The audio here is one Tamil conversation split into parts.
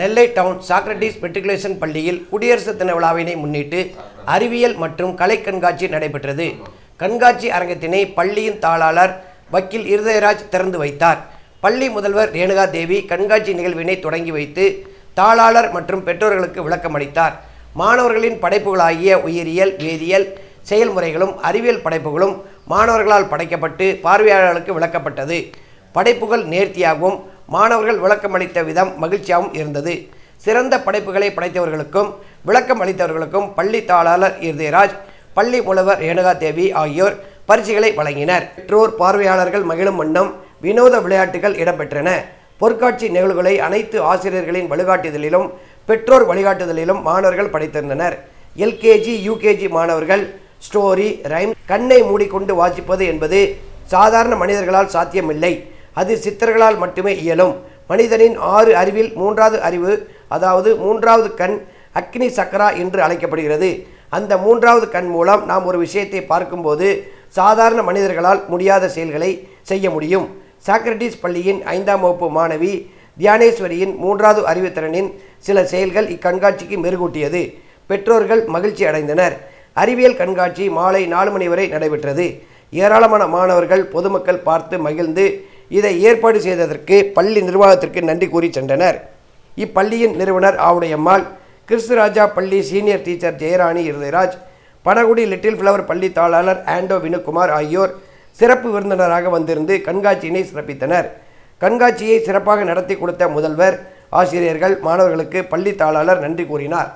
நெல்லை டவுன் சாக்ரட்டிஸ் மெட்ரிகுலேஷன் பள்ளியில் குடியரசு தின விழாவினை முன்னிட்டு அறிவியல் மற்றும் கலை கண்காட்சி நடைபெற்றது கண்காட்சி அரங்கத்தினை பள்ளியின் தாளாளர் வக்கீல் இருதயராஜ் திறந்து வைத்தார் பள்ளி முதல்வர் ரேணுகா தேவி கண்காட்சி நிகழ்வினை தொடங்கி வைத்து தாளாளர் மற்றும் பெற்றோர்களுக்கு விளக்கமளித்தார் மாணவர்களின் படைப்புகளாகிய உயிரியல் வேதியியல் செயல்முறைகளும் அறிவியல் படைப்புகளும் மாணவர்களால் படைக்கப்பட்டு பார்வையாளர்களுக்கு விளக்கப்பட்டது படைப்புகள் நேர்த்தியாகவும் மாணவர்கள் விளக்கமளித்த விதம் மகிழ்ச்சியாகவும் இருந்தது சிறந்த படைப்புகளை படைத்தவர்களுக்கும் விளக்கம் அளித்தவர்களுக்கும் பள்ளி தாளாளர் இருதயராஜ் பள்ளி முதல்வர் ரேணுகா தேவி ஆகியோர் பரிசுகளை வழங்கினர் பெற்றோர் பார்வையாளர்கள் மகிழும் வண்ணம் வினோத விளையாட்டுகள் இடம்பெற்றன பொற்காட்சி நிகழ்வுகளை அனைத்து ஆசிரியர்களின் வழிகாட்டுதலிலும் பெற்றோர் வழிகாட்டுதலிலும் மாணவர்கள் படைத்திருந்தனர் எல்கேஜி யூகேஜி மாணவர்கள் ஸ்டோரி ரைம் கண்ணை மூடிக்கொண்டு வாசிப்பது என்பது சாதாரண மனிதர்களால் சாத்தியமில்லை அது சித்தர்களால் மட்டுமே இயலும் மனிதனின் ஆறு அறிவில் மூன்றாவது அறிவு அதாவது மூன்றாவது கண் அக்னி சக்கரா என்று அழைக்கப்படுகிறது அந்த மூன்றாவது கண் மூலம் நாம் ஒரு விஷயத்தை பார்க்கும்போது சாதாரண மனிதர்களால் முடியாத செயல்களை செய்ய முடியும் சாக்ரட்டிஸ் பள்ளியின் ஐந்தாம் வகுப்பு மாணவி தியானேஸ்வரியின் மூன்றாவது அறிவுத்திறனின் சில செயல்கள் இக்கண்காட்சிக்கு மெருகூட்டியது பெற்றோர்கள் மகிழ்ச்சி அடைந்தனர் அறிவியல் கண்காட்சி மாலை நாலு மணி வரை நடைபெற்றது ஏராளமான மாணவர்கள் பொதுமக்கள் பார்த்து மகிழ்ந்து இதை ஏற்பாடு செய்ததற்கு பள்ளி நிர்வாகத்திற்கு நன்றி கூறி சென்றனர் இப்பள்ளியின் நிறுவனர் ஆவுடையம்மாள் கிறிஸ்துராஜா பள்ளி senior teacher Jeyarani Irudayaraj Panagudi little flower பள்ளி தாளாளர் ஆண்டோ வினுகுமார் ஆகியோர் சிறப்பு விருந்தினராக வந்திருந்து கண்காட்சியினை சிறப்பித்தனர் கண்காட்சியை சிறப்பாக நடத்தி கொடுத்த முதல்வர் ஆசிரியர்கள் மாணவர்களுக்கு பள்ளி தாளாளர் நன்றி கூறினார்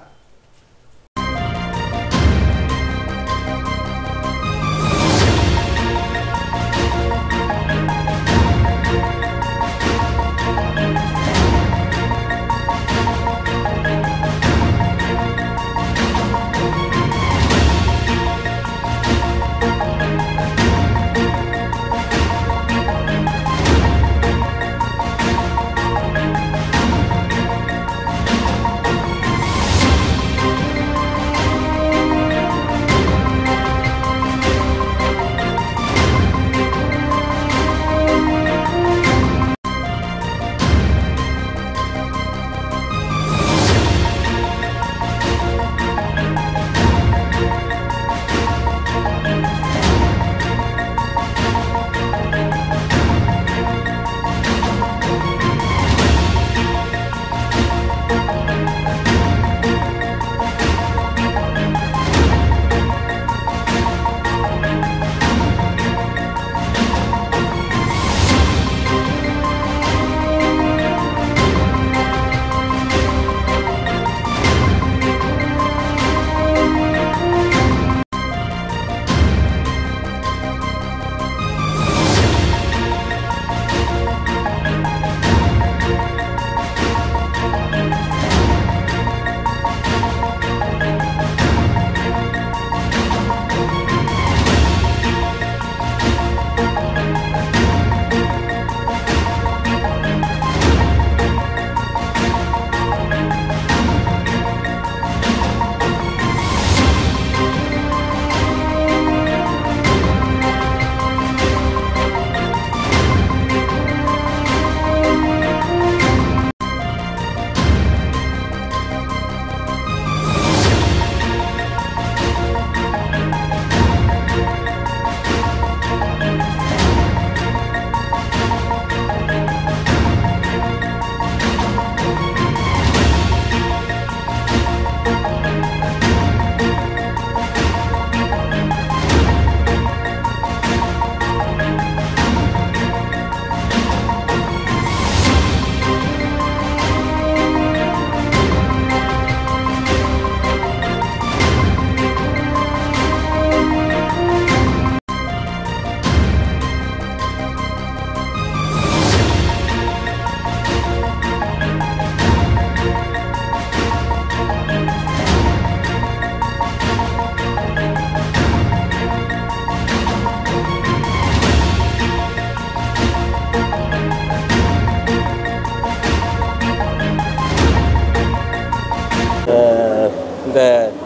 இந்த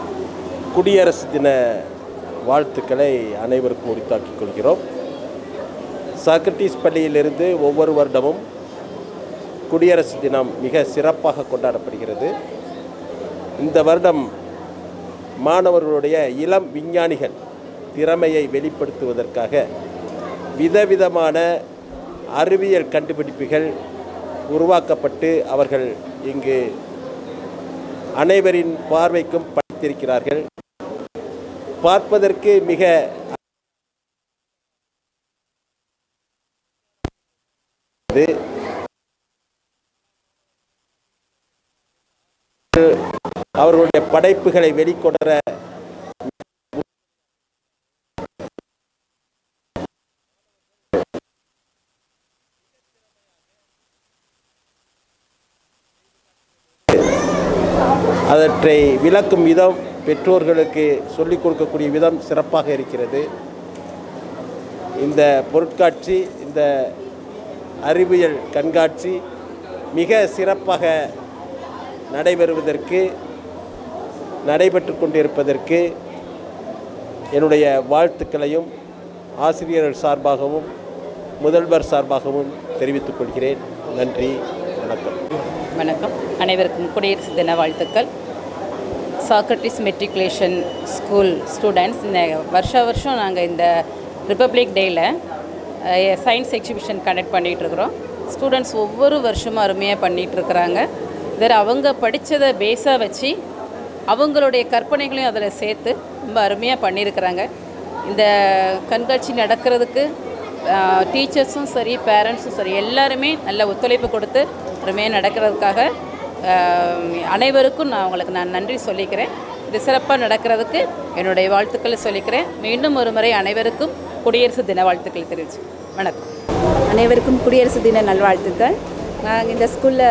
குடியரசு தின வாழ்த்துக்களை அனைவருக்கும் உரித்தாக்கிக் கொள்கிறோம் சாக்ரட்டிஸ் பள்ளியிலிருந்து ஒவ்வொரு வருடமும் குடியரசு தினம் மிக சிறப்பாக கொண்டாடப்படுகிறது இந்த வருடம் மாணவர்களுடைய இளம் விஞ்ஞானிகள் திறமையை வெளிப்படுத்துவதற்காக விதவிதமான அறிவியல் கண்டுபிடிப்புகள் உருவாக்கப்பட்டு அவர்கள் இங்கு அனைவரின் பார்வைக்கும் படித்திருக்கிறார்கள் பார்ப்பதற்கு மிக இது அவர்களுடைய படைப்புகளை வெளிக்கொணர அவற்றை விளக்கும் விதம் பெற்றோர்களுக்கு சொல்லிக் கொடுக்கக்கூடிய விதம் சிறப்பாக இருக்கிறது இந்த பொருட்காட்சி இந்த அறிவியல் கண்காட்சி மிக சிறப்பாக நடைபெறுவதற்கு நடைபெற்று கொண்டிருப்பதற்கு என்னுடைய வாழ்த்துக்களையும் ஆசிரியர்கள் சார்பாகவும் முதல்வர் சார்பாகவும் தெரிவித்துக் கொள்கிறேன் நன்றி வணக்கம் வணக்கம் அனைவருக்கும் குடியரசு தின வாழ்த்துக்கள் சாக்ரட்டிஸ் மெட்ரிகுலேஷன் ஸ்கூல் ஸ்டூடெண்ட்ஸ் இந்த வருஷா வருஷம் நாங்கள் இந்த ரிப்பப்ளிக் டேயில் சயின்ஸ் எக்ஸிபிஷன் கண்டக்ட் பண்ணிகிட்ருக்குறோம் ஸ்டூடெண்ட்ஸ் ஒவ்வொரு வருஷமும் அருமையாக பண்ணிகிட்ருக்குறாங்க இதில் அவங்க படித்ததை பேஸாக வச்சு அவங்களுடைய கற்பனைகளையும் அதில் சேர்த்து ரொம்ப அருமையாக பண்ணியிருக்கிறாங்க இந்த கண்காட்சி நடக்கிறதுக்கு டீச்சர்ஸும் சரி பேரண்ட்ஸும் சரி எல்லாருமே நல்ல ஒத்துழைப்பு கொடுத்து அருமையாக நடக்கிறதுக்காக ஆஹ், அனைவருக்கும் நான் உங்களுக்கு நான் நன்றி சொல்லிக்கிறேன் இது சிறப்பாக நடக்கிறதுக்கு என்னுடைய வாழ்த்துக்களை சொல்லிக்கிறேன் மீண்டும் ஒரு முறை அனைவருக்கும் குடியரசு தின வாழ்த்துக்களை தெரிவிச்சு வணக்கம் அனைவருக்கும் குடியரசு தின நல்வாழ்த்துக்கள் நான் இந்த ஸ்கூலில்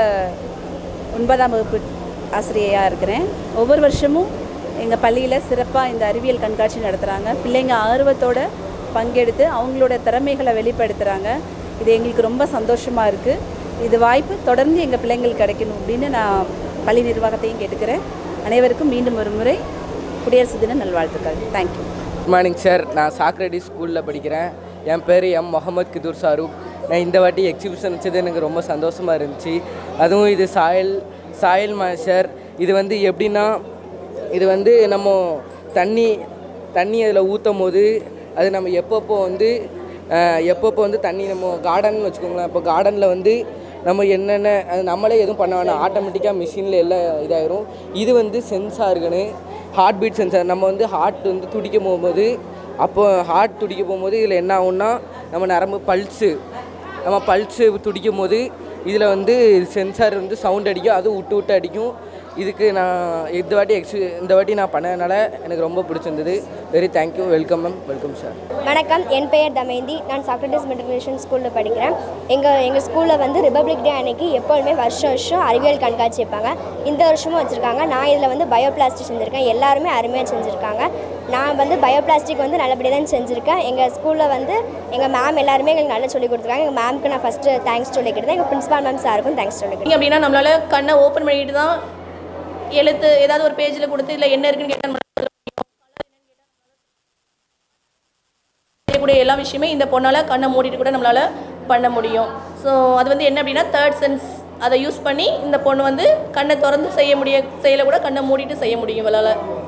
ஒன்பதாம் வகுப்பு ஆசிரியையாக இருக்கிறேன் ஒவ்வொரு வருஷமும் எங்கள் பள்ளியில் சிறப்பாக இந்த அறிவியல் கண்காட்சி நடத்துகிறாங்க பிள்ளைங்க ஆர்வத்தோட பங்கெடுத்து அவங்களோட திறமைகளை வெளிப்படுத்துகிறாங்க இது எங்களுக்கு ரொம்ப சந்தோஷமாக இருக்குது இது வாய்ப்பு தொடர்ந்து எங்கள் பிள்ளைங்களுக்கு கிடைக்கணும் அப்படின்னு நான் பள்ளி நிர்வாகத்தையும் கேட்டுக்கிறேன் அனைவருக்கும் மீண்டும் ஒரு முறை குடியரசு தின நல்வாழ்த்துக்கள் தேங்க்யூ குட் மார்னிங் சார் நான் சாக்ரடி ஸ்கூலில் படிக்கிறேன் என் பேர் எம் முகமது கிதூர் சாரூக் நான் இந்த வாட்டி எக்ஸிபிஷன் வச்சது எனக்கு ரொம்ப சந்தோஷமாக இருந்துச்சு அதுவும் இது சாயல் சாயல் மாஸ்டர் இது வந்து எப்படின்னா இது வந்து நம்ம தண்ணி தண்ணி அதில் ஊற்றும் போது அது நம்ம எப்பப்போ வந்து அஹ், எப்பப்போ வந்து தண்ணி நம்ம கார்டன் வச்சுக்கோங்களேன் இப்போ கார்டனில் வந்து நம்ம என்னென்ன அது நம்மளே எதுவும் பண்ண வேணாம் ஆட்டோமேட்டிக்காக மிஷினில் எல்லாம் இதாயிரும் இது வந்து சென்சார்கனு ஹார்ட் பீட் சென்சார் நம்ம வந்து ஹார்ட் வந்து துடிக்க போகும்போது அப்போ ஹார்ட் துடிக்க போகும்போது இதில் என்ன ஆகும்னா நம்ம நரம்பு பல்ஸு நம்ம பல்ஸு துடிக்கும் போது இதில் வந்து சென்சார் வந்து சவுண்ட் அடிக்கும் அது விட்டு விட்டு அடிக்கும் இதுக்கு நான் இந்த வாட்டி எக்ஸி இந்த வாட்டி நான் பண்ணதுனால எனக்கு ரொம்ப பிடிச்சிருந்தது very thank you welcome ma'am welcome sir வணக்கம் என் பெயர் தமேந்தி நான் சாக்ரட்டிஸ் மெட்ரிகுலேஷன் ஸ்கூலில் படிக்கிறேன் எங்கள் எங்கள் ஸ்கூலில் வந்து ரிப்பப்ளிக் டே அன்னைக்கு எப்பொழுதுமே வருஷம் வருஷம் அறிவியல் கண்காட்சி வைப்பாங்க இந்த வருஷமும் வச்சுருக்காங்க நான் இதில் வந்து பயோ பிளாஸ்டிக் செஞ்சுருக்கேன் எல்லாருமே அருமையாக செஞ்சுருக்காங்க நான் வந்து பயோ பிளாஸ்டிக் வந்து நல்லபடியாக தான் செஞ்சுருக்கேன் எங்கள் ஸ்கூலில் வந்து எங்கள் மேம் எல்லாருமே எங்களுக்கு நல்லா சொல்லி கொடுத்துருக்காங்க எங்கள் மேம்க்கு நான் ஃபஸ்ட்டு தேங்க்ஸ் சொல்லிக்கிட்டேன் எங்கள் பிரின்ஸ்பால் மேம் சாருக்கும் தேங்க்ஸ் சொல்லிக்கிறேன் பார்த்தீங்க அப்படின்னா நம்மளால கண்ணை ஓப்பன் பண்ணிட்டு தான் எழுத்து ஏதாவது ஒரு பேஜில் கொடுத்து இல்லை என்ன இருக்குன்னு கேட்டால் செய்யக்கூடிய எல்லா விஷயமே இந்த பொண்ணால் கண்ணை மூடிட்டு கூட நம்மளால் பண்ண முடியும் ஸோ அது வந்து என்ன அப்படின்னா தேர்ட் சென்ஸ் அதை யூஸ் பண்ணி இந்த பொண்ணு வந்து கண்ணை திறந்து செய்ய முடிய செயலை கூட கண்ணை மூடிட்டு செய்ய முடியும் இவளால்